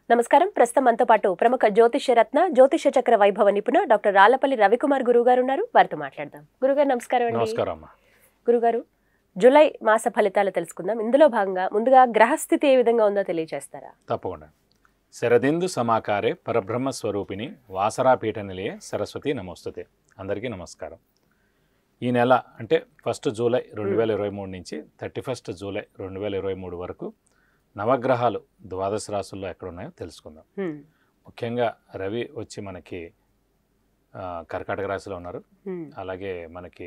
నమస్కారం ప్రస్తుతం మనతో పాటు ప్రముఖ జ్యోతిష్య రత్న జ్యోతిష చక్ర వైభవ నిపుణ డాక్టర్ రాళ్లపల్లి రవికుమార్ గురువు గారు ఉన్నారు వారితో మాట్లాడదాం గురుగారు నమస్కారం అండి నమస్కారం అమ్మా గురుగారు జూలై మాస ఫలితాలు తెలుసుకుందాం ఇందులో భాగంగా ముందుగా గ్రహస్థితి ఏ విధంగా ఉందో తెలియజేస్తారా తప్పకుండా శరదిందు సమాకారే పరబ్రహ్మ స్వరూపిణి వాసరాపీఠ నిలయ సరస్వతి నమోస్తుతే అందరికీ నమస్కారం ఈ నెల అంటే ఫస్ట్ జూలై రెండు వేల ఇరవై మూడు నుంచి థర్టీ ఫస్ట్ జూలై రెండు వేల ఇరవై మూడు వరకు నవగ్రహాలు ద్వాదశ రాసుల్లో ఎక్కడ ఉన్నాయో తెలుసుకుందాం హ్మ్, ముఖ్యంగా రవి వచ్చి మనకి ఆ, కర్కాటక రాశిలో ఉన్నారు హ్మ్, అలాగే మనకి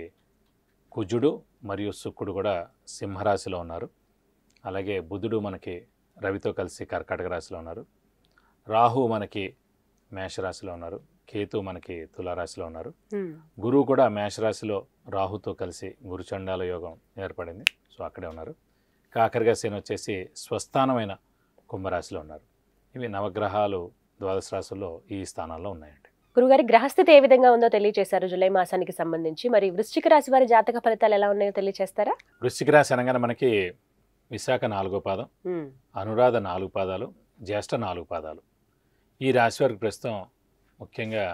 కుజుడు మరియు శుక్రుడు కూడా సింహరాశిలో ఉన్నారు అలాగే బుధుడు మనకి రవితో కలిసి కర్కాటక రాశిలో ఉన్నారు రాహు మనకి మేషరాశిలో ఉన్నారు కేతు మనకి తులారాశిలో ఉన్నారు హ్మ్, గురువు కూడా మేషరాశిలో రాహుతో కలిసి గురుచండాల యోగం ఏర్పడింది సో అక్కడే ఉన్నారు కాకరిగా శని వచ్చేసి స్వస్థానమైన కుంభరాశిలో ఉన్నారు ఇవి నవగ్రహాలు ద్వాదశ రాశుల్లో ఈ స్థానాల్లో ఉన్నాయండి గురుగారి గ్రహస్థితి ఏ విధంగా ఉందో తెలియజేశారు జూలై మాసానికి సంబంధించి మరి వృశ్చిక రాశి వారి జాతక ఫలితాలు ఎలా ఉన్నాయో తెలియజేస్తారా వృశ్చిక రాశి అనగానే మనకి విశాఖ నాలుగో పాదం హ్మ్, అనురాధ నాలుగు పాదాలు జ్యేష్ఠ నాలుగు పాదాలు ఈ రాశి వారికి ప్రస్తుతం ముఖ్యంగా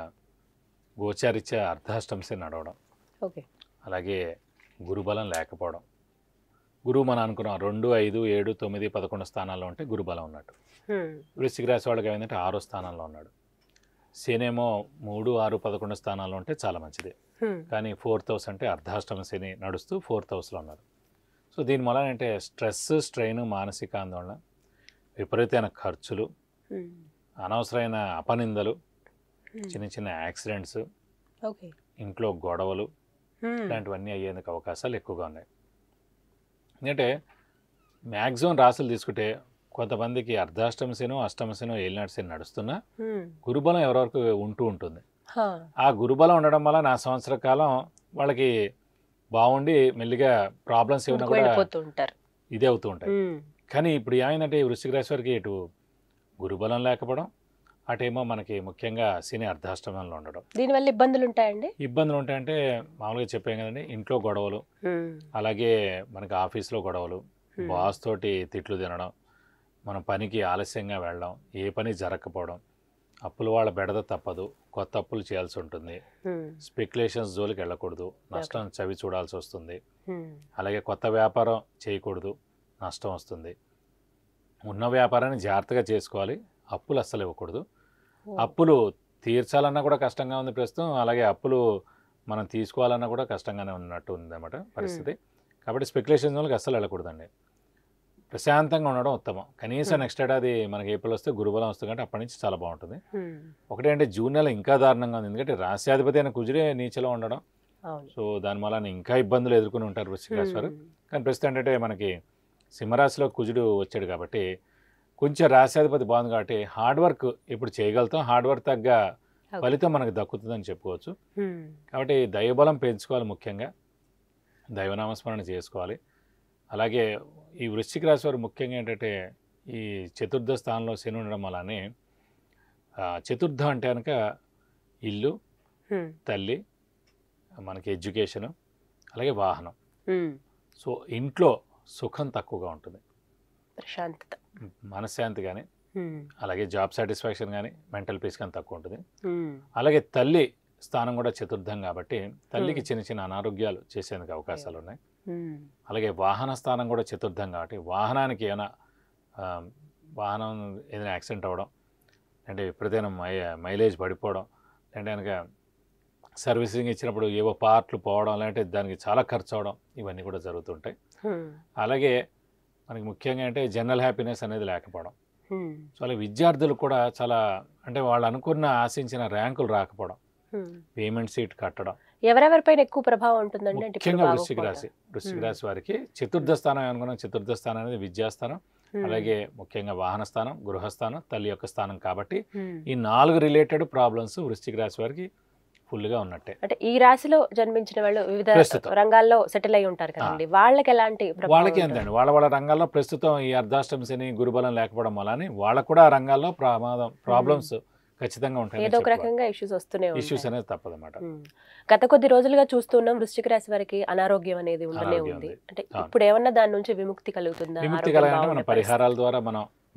గోచారిత్య అర్ధాష్టంశ నడవడం ఓకే అలాగే గురుబలం లేకపోవడం గురువు మనం అనుకున్నాం రెండు ఐదు ఏడు తొమ్మిది పదకొండు స్థానాల్లో ఉంటే గురుబలం ఉన్నట్టు హ్మ్, వృశ్చిక రాశి వాళ్ళకి ఏమైందంటే ఆరో స్థానంలో ఉన్నాడు శనేమో మూడు ఆరు పదకొండు స్థానాల్లో ఉంటే చాలా మంచిది హ్మ్, కానీ ఫోర్త్ హౌస్ అంటే అర్ధాష్టమ శని నడుస్తూ ఫోర్త్ హౌస్లో ఉన్నారు సో దీని వలన అంటే స్ట్రెస్ స్ట్రెయిన్ మానసిక ఆందోళన విపరీతమైన ఖర్చులు హ్మ్, అనవసరమైన అపనిందలు హ్మ్, చిన్న చిన్న యాక్సిడెంట్స్ ఓకే ఇంట్లో గొడవలు హ్మ్, ఇలాంటివన్నీ అయ్యేందుకు అవకాశాలు ఎక్కువగా ఉన్నాయి ఎందుకంటే మ్యాక్సిమం రాసులు తీసుకుంటే కొంతమందికి అర్ధాష్టమ శను అష్టమ శను ఏలినాటి శని నడుస్తున్నా హ్మ్, గురుబలం ఎవరెవరికి ఉంటూ ఉంటుంది హా, ఆ గురుబలం ఉండడం వల్ల నా సంవత్సర కాలం వాళ్ళకి బాగుండి మెల్లిగా ప్రాబ్లమ్స్ ఏమైనా ముందుకు కూడా వెళ్ళిపోతూ ఉంటారు ఇదే అవుతూ ఉంటాయి హ్మ్, కానీ ఇప్పుడు ఏమైందంటే ఈ వృశ్చిక రాశి వారికి ఇటు గురుబలం లేకపోవడం అటేమో మనకి ముఖ్యంగా శని అర్ధాష్టమంలో ఉండడం దీనివల్ల ఇబ్బందులు ఉంటాయండి ఇబ్బందులు ఉంటాయంటే మామూలుగా చెప్పాం కదండి ఇంట్లో గొడవలు హ్మ్, అలాగే మనకి ఆఫీస్లో గొడవలు హ్మ్, బాస్ తోటి తిట్లు తినడం మన పనికి ఆలస్యంగా వెళ్ళడం ఏ పని జరగకపోవడం అప్పుల వాళ్ళ బెడద తప్పదు కొత్త అప్పులు చేయాల్సి ఉంటుంది హ్మ్, స్పెక్యులేషన్స్ జోలికి వెళ్ళకూడదు నష్టం చవి చూడాల్సి వస్తుంది హ్మ్, అలాగే కొత్త వ్యాపారం చేయకూడదు నష్టం వస్తుంది ఉన్న వ్యాపారాన్ని జాగ్రత్తగా చేసుకోవాలి అప్పులు అస్సలు ఇవ్వకూడదు ఓ, అప్పులు తీర్చాలన్నా కూడా కష్టంగా ఉంది ప్రస్తుతం అలాగే అప్పులు మనం తీసుకోవాలన్నా కూడా కష్టంగానే ఉన్నట్టు ఉందన్నమాట పరిస్థితి కాబట్టి స్పెక్యులేషన్ జోన్కి అస్సలు వెళ్ళకూడదండి ప్రశాంతంగా ఉండడం ఉత్తమం కనీసం Hmm. నెక్స్ట్ ఏడాది మనకి ఏప్రిల్ వస్తే గురుబలం వస్తుంది కాబట్టి అప్పటి నుంచి చాలా బాగుంటుంది హ్మ్, ఒకటేంటే జూన్ నెల ఇంకా దారుణంగా ఉంది ఎందుకంటే రాశ్యాధిపతి అయిన కుజుడే నీచలో ఉండడం అవును సో దాని వల్ల ఇంకా ఇబ్బందులు ఎదుర్కొని ఉంటారు వృశ్చిక రాశి వారు హ్మ్, కానీ ప్రస్తుతం ఏంటంటే మనకి సింహరాశిలో కుజుడు వచ్చాడు కాబట్టి కొంచెం రాశ్యాధిపతి బాగుంది కాబట్టి హార్డ్ వర్క్ ఇప్పుడు చేయగలుగుతాం హార్డ్ వర్క్ తగ్గ Okay. ఫలితం మనకు దక్కుతుందని చెప్పుకోవచ్చు హ్మ్, కాబట్టి దైవబలం పెంచుకోవాలి ముఖ్యంగా దైవనామస్మరణ చేసుకోవాలి అలాగే ఈ వృశ్చిక రాశి వారు ముఖ్యంగా ఏంటంటే ఈ చతుర్థ స్థానంలో శని ఉండడం వల్లనే ఆ, చతుర్థ అంటే కనుక ఇల్లు హ్మ్, తల్లి మనకి ఎడ్యుకేషను అలాగే వాహనం హ్మ్, సో ఇంట్లో సుఖం తక్కువగా ఉంటుంది ప్రశాంతత మనశ్శాంతి కానీ హ్మ్, అలాగే జాబ్ సాటిస్ఫాక్షన్ కానీ మెంటల్ పీస్ కానీ తక్కువ ఉంటుంది హ్మ్, అలాగే తల్లి స్థానం కూడా చతుర్థం కాబట్టి తల్లికి Hmm. చిన్న చిన్న అనారోగ్యాలు చేసేందుకు అవకాశాలు ఉన్నాయి హ్మ్, అలాగే వాహన స్థానం కూడా చతుర్థం కాబట్టి వాహనానికి ఏమైనా ఆ, వాహనం ఏదైనా యాక్సిడెంట్ అవ్వడం అంటే విపరీతమైన మై మైలేజ్ పడిపోవడం అంటే కనుక సర్వీసింగ్ ఇచ్చినప్పుడు ఏవో పార్ట్లు పోవడం లేదంటే దానికి చాలా ఖర్చు అవడం ఇవన్నీ కూడా జరుగుతుంటాయి హ్మ్, అలాగే మనకి ముఖ్యంగా అంటే జనరల్ హ్యాపీనెస్ అనేది లేకపోవడం హ్మ్, సో అలా విద్యార్థులు కూడా చాలా అంటే వాళ్ళు అనుకున్న ఆశించిన ర్యాంకులు రాకపోవడం హ్మ్. పేమెంట్ సీట్ కట్టడం ఎవరెవరిపైన ఎక్కువ ప్రభావం ఉంటుందండి అంటే ఇప్పుడు ముఖ్యంగా వృశ్చిక బాగోకపోవడం. రాశి వృశ్చిక Hmm. రాశి వారికి చతుర్థ స్థానం అనుకున్నాం చతుర్థ స్థానం అనేది విద్యాస్థానం హ్మ్, అలాగే ముఖ్యంగా వాహన స్థానం గృహస్థానం తల్లి యొక్క స్థానం కాబట్టి హ్మ్. ఈ నాలుగు రిలేటెడ్ ప్రాబ్లమ్స్ వృశ్చిక రాశి వారికి ఫుల్గా ఉన్నట్టే అంటే ఈ రాశిలో జన్మించిన వాళ్ళు వివిధ ప్రస్తుతం. రంగాల్లో సెటిల్ అయి ఉంటారు కదండి వాళ్ళకి ఎలాంటి ప్రభావం వాళ్ళకి ఉంటుంది? ఏంటండి వాళ్ళ వాళ్ళ రంగాల్లో ప్రస్తుతం ఈ అర్ధాష్టమ శని గురుబలం లేకపోవడం వల్ల వాళ్ళకు కూడా ఆ రంగాల్లో ప్రమాదం ప్రాబ్లమ్స్ ఖచ్చితంగా ఉంటాయి ఏదో ఒక రకంగా ఇష్యూస్ వస్తూనే ఇష్యూస్ ఉంటాయి అనేది తప్పదన్నమాట ఉమ్. గత కొద్ది రోజులుగా చూస్తున్నాం వృశ్చిక రాశి వారికి అనారోగ్యం అనేది ఉండనే అనారోగ్యం ఉంది ఉంది. అంటే అవును. ఇప్పుడు ఏమన్నా దాని నుంచి విముక్తి కలుగుతుందా విముక్తి ఆరోగ్యం కలగాలంటే బాగుండే మన పరిహారాల ద్వారా మనం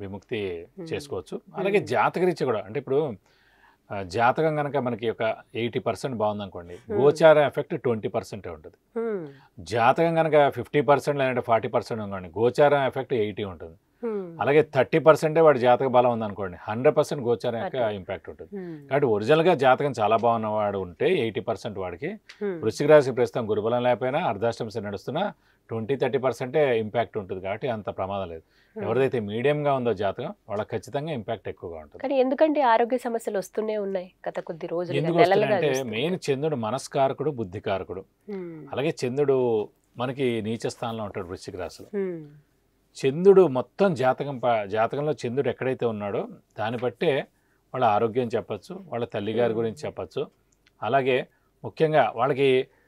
విముక్తి Hmm. చేసుకోవచ్చు అలాగే జాతకరీత్యా కూడా అంటే ఇప్పుడు ఆ, జాతకం కనుక మనకి ఒక ఎయిటీ పర్సెంట్ బాగుందనుకోండి Hmm. గోచార ఎఫెక్ట్ ట్వంటీ పర్సెంటే ఉంటుంది హ్మ్. జాతకం కనుక ఫిఫ్టీ పర్సెంట్ లేదంటే ఫార్టీ పర్సెంట్ అనుకోండి గోచారం ఎఫెక్ట్ ఎయిటీ ఉంటుంది హ్మ్. అలాగే థర్టీ పర్సెంటే వాడి జాతక బలం ఉందనుకోండి హండ్రెడ్ పర్సెంట్ గోచారం యొక్క అట్లా. ఇంపాక్ట్ ఉంటుంది హ్మ్. కాబట్టి ఒరిజినల్గా జాతకం చాలా బాగున్నవాడు ఉంటే ఎయిటీ పర్సెంట్ వాడికి హ్మ్. వృశ్చిక రాశి ప్రస్తుతం గురుబలం లేకపోయినా అర్ధాష్టమ శని నడుస్తున్నా ట్వంటీ థర్టీ పర్సెంటే ఇంపాక్ట్ ఉంటుంది కాబట్టి అంత ప్రమాదం లేదు హ్మ్. ఎవరిదైతే మీడియంగా ఉందో జాతకం వాళ్ళకి ఖచ్చితంగా ఇంపాక్ట్ ఎక్కువగా ఉంటుంది కానీ ఎందుకంటే ఆరోగ్య సమస్యలు వస్తూనే ఉన్నాయి గత కొద్ది రోజులుగా ఎందుకు నెలలుగా వస్తున్నాయంటే చూస్తున్నాం. మెయిన్ చంద్రుడు మనస్కారకుడు బుద్ధికారకుడు హ్మ్. అలాగే చంద్రుడు మనకి నీచ స్థానంలో ఉంటాడు వృశ్చిక రాశిలో హ్మ్. చంద్రుడు మొత్తం జాతకం ప- జాతకంలో చంద్రుడు ఎక్కడైతే ఉన్నాడో దాన్ని బట్టే వాళ్ళ ఆరోగ్యం చెప్పచ్చు వాళ్ళ తల్లిగారి Hmm. గురించి చెప్పచ్చు అలాగే ముఖ్యంగా వాళ్ళకి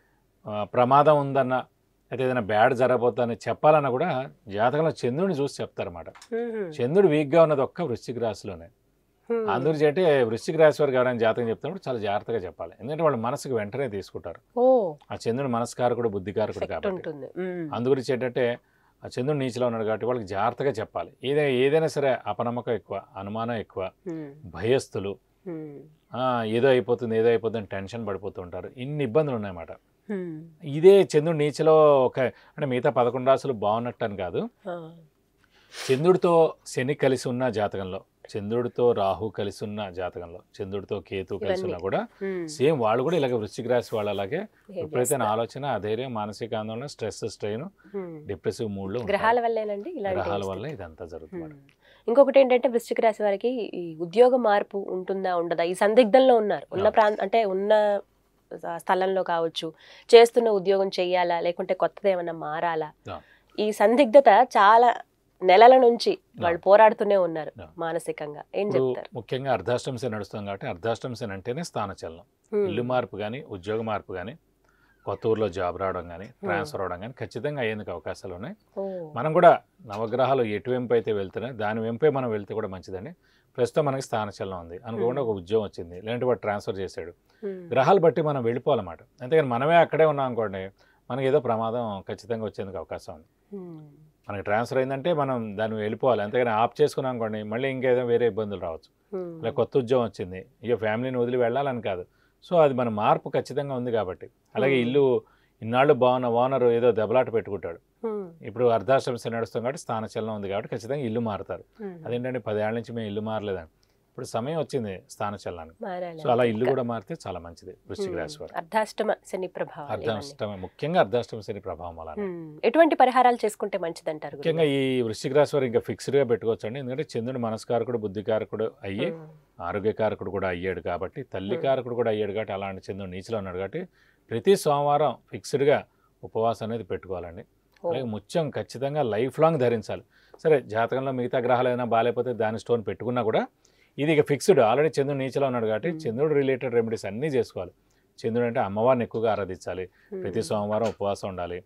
ఆ, ప్రమాదం ఉందన్న అయితే ఏదైనా బ్యాడ్ జరగబోతుందని చెప్పాలన్నా కూడా జాతకంలో చంద్రుడిని చూసి చెప్తారన్నమాట హ్మ్. చంద్రుడు వీక్గా ఉన్నది ఒక్క వృశ్చిక రాశిలోనే హ్మ్. అందుగురించి అంటే వృశ్చిక రాశి వారికి ఎవరైనా జాతకం చెప్తున్నప్పుడు చాలా జాగ్రత్తగా చెప్పాలి ఎందుకంటే వాళ్ళ మనసుకు వెంటనే తీసుకుంటారు ఓ ఆ చంద్రుడు మనస్కారకుడు బుద్ధికారకుడు ఎఫెక్ట్ కాబట్టి ఉంటుంది హ్మ్. అందుగురించి ఏంటంటే ఆ చంద్రుడు నీచిలో ఉన్నాడు కాబట్టి వాళ్ళకి జాగ్రత్తగా చెప్పాలి ఏదైనా ఏదైనా సరే అపనమ్మకం ఎక్కువ అనుమానం ఎక్కువ హ్మ్. భయస్థులు హ్మ్. ఆ, ఏదో అయిపోతుంది ఏదో అయిపోతుంది టెన్షన్ పడిపోతూ ఉంటారు ఇన్ని ఇబ్బందులు ఉన్నాయన్నమాట హ్మ్. ఇదే చంద్రుడు నీచలో ఒక అంటే మిగతా పదకొండు రాసులు బాగున్నట్టు అని కాదు ఆ. చంద్రుడితో శని కలిసి ఉన్న జాతకంలో చంద్రుడితో రాహు కలిసి ఉన్న జాతకంలో చంద్రుడితో కేతు కలిసి ఇవన్నీ. ఉన్నా కూడా హ్మ్. సేమ్ వాళ్ళు కూడా ఇలాగ వృశ్చిక రాశి వాళ్ళు అలాగే Behave ఎప్పుడైతే చేస్తారు. ఆలోచన అధైర్యం మానసిక ఆందోళన స్ట్రెస్ స్ట్రెయిన్ హ్మ్. డిప్రెసివ్ మూడ్లో గ్రహాల వల్లేనండి ఇలాంటి గ్రహాల పరిస్థితి? వల్ల ఇదంతా జరుగుతుంది హ్మ్. ఇంకొకటి ఏంటంటే వృశ్చిక రాశి వారికి ఈ ఉద్యోగ మార్పు ఉంటుందా ఉండదా ఈ సందిగ్ధంలో ఉన్నారు ఉన్న ఆ. ప్రాంత అంటే ఉన్న స- స్థలంలో కావచ్చు చేస్తున్న ఉద్యోగం చెయ్యాలా లేకుంటే కొత్తది ఏమైనా మారాలా ఆ. ఈ సందిగ్ధత చాలా నెలల నుంచి వాళ్ళు ఆ. పోరాడుతూనే ఉన్నారు ఆ. మానసికంగా ఏం ఇప్పుడు చెప్తారు ముఖ్యంగా అర్ధాష్టమ శని నడుస్తుంది కాబట్టి అర్ధాష్టమ శని అంటేనే స్థానచలనం హ్మ్. ఇల్లు మార్పు కానీ ఉద్యోగ మార్పు కానీ కొత్త ఊర్లో జాబ్ రావడం కానీ Hmm. ట్రాన్స్ఫర్ అవడం కానీ ఖచ్చితంగా అయ్యేందుకు అవకాశాలు ఉన్నాయి ఓ. మనం కూడా నవగ్రహాలు ఎటువైపు అయితే వెళ్తున్నాయి దాని వెంపే మనం వెళ్తే కూడా మంచిదండి ప్రస్తుతం మనకి స్థానచలనం ఉంది అనుకోకుండా Hmm. ఒక ఉద్యోగం వచ్చింది లేదంటే వాడు ట్రాన్స్ఫర్ చేశాడు హ్మ్. గ్రహాలు బట్టి మనం వెళ్ళిపోవాలన్నమాట అంతేగాని మనమే అక్కడే ఉన్నాం అనుకోండి మనకి ఏదో ప్రమాదం ఖచ్చితంగా వచ్చేందుకు అవకాశం ఉంది హ్మ్. మనకి ట్రాన్స్ఫర్ అయిందంటే మనం దాన్ని వెళ్ళిపోవాలి అంతేగాని ఆప్ చేసుకున్నాం అనుకోండి మళ్ళీ ఇంకేదో వేరే ఇబ్బందులు రావచ్చు హ్మ్. ఇలా కొత్త ఉద్యోగం వచ్చింది ఇక ఫ్యామిలీని వదిలి వెళ్ళాలని కాదు సో అది మన మార్పు ఖచ్చితంగా ఉంది కాబట్టి అలాగే Hmm. ఇల్లు ఇన్నాళ్ళు బాగున్న ఓనర్ ఏదో దెబ్బలాట పెట్టుకుంటాడు హ్మ్. ఇప్పుడు అర్ధాశ్రమశ నడుస్తాం కాబట్టి స్థానచలనం ఉంది కాబట్టి ఖచ్చితంగా ఇల్లు మారుతారు హ్మ్. అదేంటంటే పదేళ్ల నుంచి మేము ఇల్లు మారలేదని ఇప్పుడు సమయం వచ్చింది స్థానచలనానికి మారాలి సో అలా ఇల్లు ఇంకా. కూడా మారితే చాలా మంచిది వృశ్చిక హ్మ్. రాశి వారు అర్ధాష్టమ శని ప్రభావం అర్ధాష్టమ ముఖ్యంగా అర్ధాష్టమ శని ప్రభావం అలా ఎటువంటి పరిహారాలు చేసుకుంటే మంచిదంటారు ముఖ్యంగా ఈ వృశ్చిక రాశి వారు ఇంకా ఫిక్స్డ్గా పెట్టుకోవచ్చు అండి ఎందుకంటే చంద్రుడు మనస్కారకుడు బుద్ధికారకుడు అయ్యి హ్మ్. ఆరోగ్యకారకుడు కూడా అయ్యాడు కాబట్టి తల్లి Hmm. కారకుడు కూడా అయ్యాడు కాబట్టి అలాంటి చంద్రుడు నీచిలో ఉన్నాడు కాబట్టి ప్రతి సోమవారం ఫిక్స్డ్గా ఉపవాసం అనేది పెట్టుకోవాలండి ఓ. అలాగే ముత్యం ఖచ్చితంగా లైఫ్ లాంగ్ ధరించాలి సరే జాతకంలో మిగతా గ్రహాలు ఏదైనా బాగాలేకపోతే దాని స్టోన్ పెట్టుకున్నా కూడా ఇది ఇక ఫిక్స్డ్ ఆల్రెడీ చంద్రుడు నీచిలో ఉన్నాడు కాబట్టి Hmm. చంద్రుడు రిలేటెడ్ రెమెడీస్ అన్నీ చేసుకోవాలి చంద్రుడు అంటే అమ్మవారిని ఎక్కువగా ఆరాధించాలి హ్మ్. ప్రతి సోమవారం ఉపవాసం ఉండాలి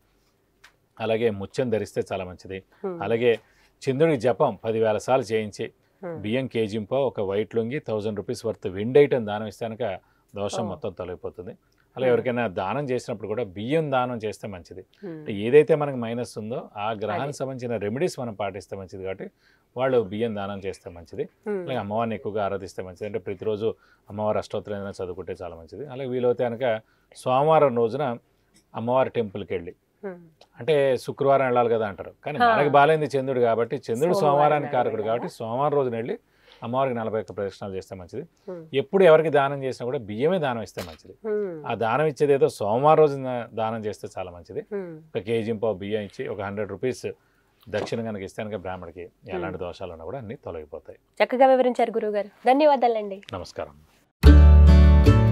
అలాగే ముత్యం ధరిస్తే చాలా మంచిది హ్మ్. అలాగే చంద్రుడికి జపం పదివేల సార్లు చేయించి హ్మ్. బియ్యం కేజీంపో ఒక వైట్ లుంగి thousand rupees worth wind item దానం ఇస్తే కనుక దోషం ఓ. మొత్తం తొలగిపోతుంది అలా Hmm. ఎవరికైనా దానం చేసినప్పుడు కూడా బియ్యం దానం చేస్తే మంచిది హ్మ్. అంటే ఏదైతే మనకు మైనస్ ఉందో ఆ గ్రహానికి అది. సంబంధించిన రెమెడీస్ మనం పాటిస్తే మంచిది కాబట్టి వాళ్ళు బియ్యం దానం చేస్తే మంచిది హ్మ్. అలాగే అమ్మవారిని ఎక్కువగా ఆరాధిస్తే మంచిది అంటే ప్రతిరోజు అమ్మవారి అష్టోత్తరం ఏదైనా చదువుకుంటే చాలా మంచిది అలాగే వీలైతే కనుక సోమవారం రోజున అమ్మవారి టెంపుల్కి వెళ్ళి హ్మ్. అంటే శుక్రవారం వెళ్ళాలి కదా అంటారు కానీ హా. మనకి బాగాలేంది చంద్రుడు కాబట్టి చంద్రుడు సోమవారం సోమవారానికి నాడు కారకుడు వెళ్ళాలా? కాబట్టి సోమవారం రోజున వెళ్ళి అమ్మవారికి నలభై ఒక్క ప్రదక్షిణాలు చేస్తే మంచిది హ్మ్. ఎప్పుడు ఎవరికి దానం చేసినా కూడా బియ్యమే దానం ఇస్తే మంచిది హ్మ్. ఆ దానం ఇచ్చేది ఏదో సోమవారం రోజున దానం చేస్తే చాలా మంచిది హ్మ్. ఒక కేజీ పావు బియ్యం ఇచ్చి ఒక హండ్రెడ్ రూపీస్ దక్షిణ కనుక ఇస్తే కనుక బ్రాహ్మడికి ఎలాంటి దోషాలు ఉన్నా కూడా అన్ని తొలగిపోతాయి చక్కగా వివరించారు గురువు గారు ధన్యవాదాలండి నమస్కారం